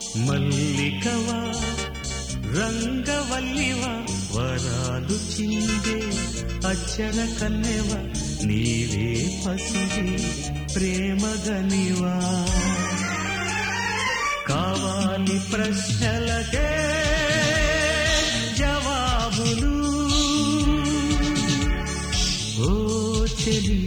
మల్లికవా రంగవల్లివా వరాలు చిందే అచ్చర కన్నెవ నీవే పసిడి ప్రేమగనివా కావాలి ప్రశ్నలకే జవాబులు ఓ చెలి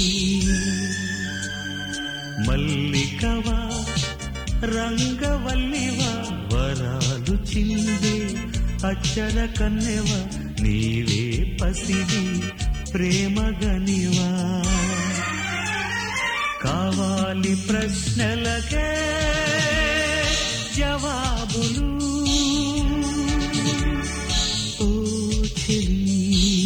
మల్లికవా రంగవల్లివా వరాలు చిందే అచ్చర కన్నెవ నీవే పసిడి ప్రేమగనివా కావాలి ప్రశ్నలకే జవాబులు ఓ చెలి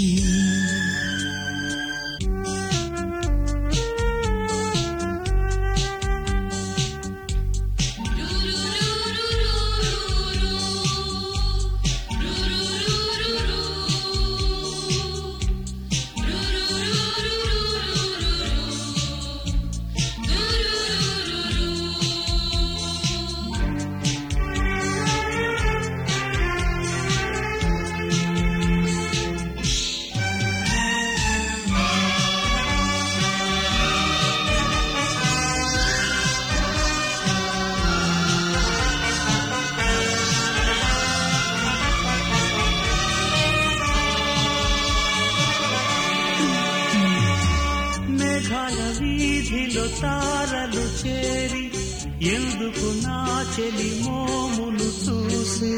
మేఘాల వీధిలో తారలు చేరి ఎందుకు నా చెలి మోమును చూసి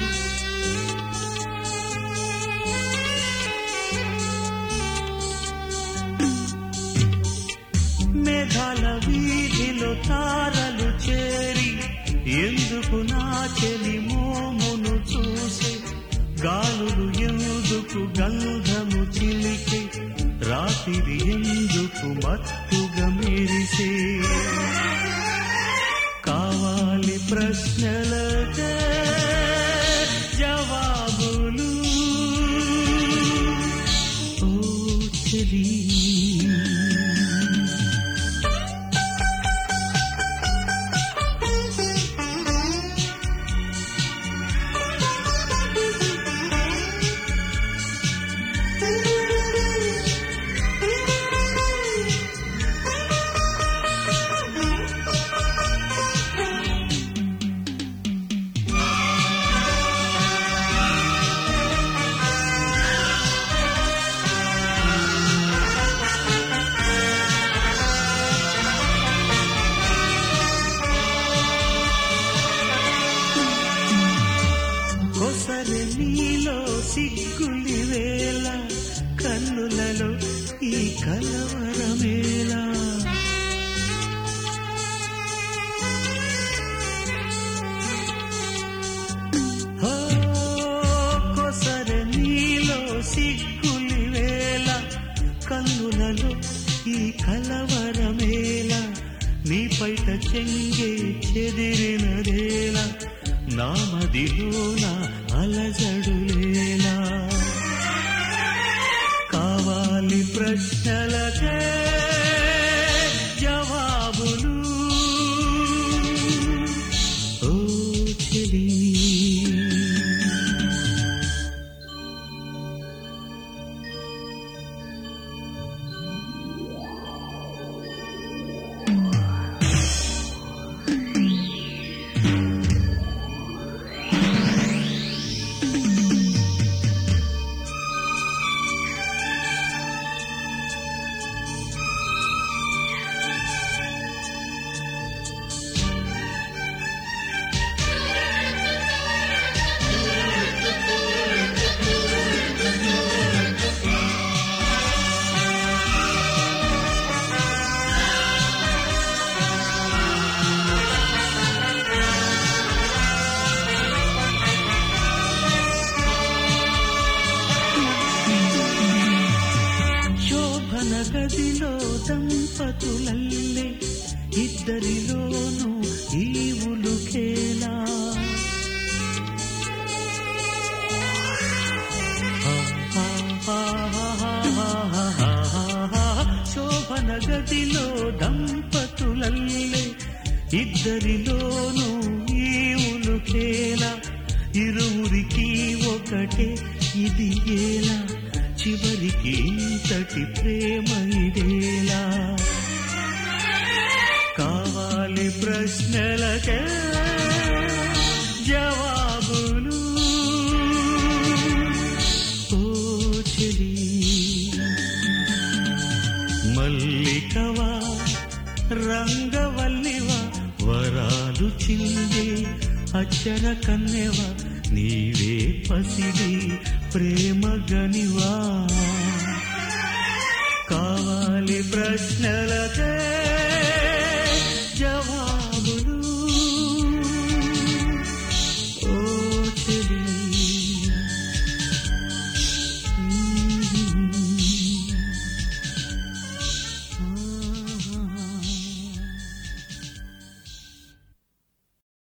మేఘాల వీధిలో తారలు చేరి ఎందుకు నా చెలి మోమును చూసి గాలులు ఎందుకు గంధము చిలికి రాత్రి ఎందుకు మత్తుగా మెరిసే కావాలి ప్రశ్నలకే జవాబులు ఓ చెలి కొసరి నీలో సిగ్గులి వేళ కన్నులలో ఈ కలవరమేలా ఓ, కొసరి నీలో సిగ్గులి వేళ కన్నులలో ఈ కలవరమేల నీ పైట చెంగే చెదిరినదేలా నా మదిలోన అలజడులేలా కావాలి ప్రశ్నలకే జవాబులు ఓ చెలి శోభన గదిలో దంపతులల్లే ఇద్దరిలోనూ ఈవులుకేలా శోభన గదిలో దంపతులల్లే ఇద్దరిలోనూ ఈవులు ఉలుకేలా ఇరువురికి ఒకటే ఇది ఏలా చివరికి ఇంతటి ప్రేమ ఇదేలా కావాలి ప్రశ్నలకే జవాబులు ఓ చెలి మల్లికవా రంగవల్లివా వరాలు చిందే అచ్చర కన్నెవా నీవే పసిడి ప్రేమ గనివా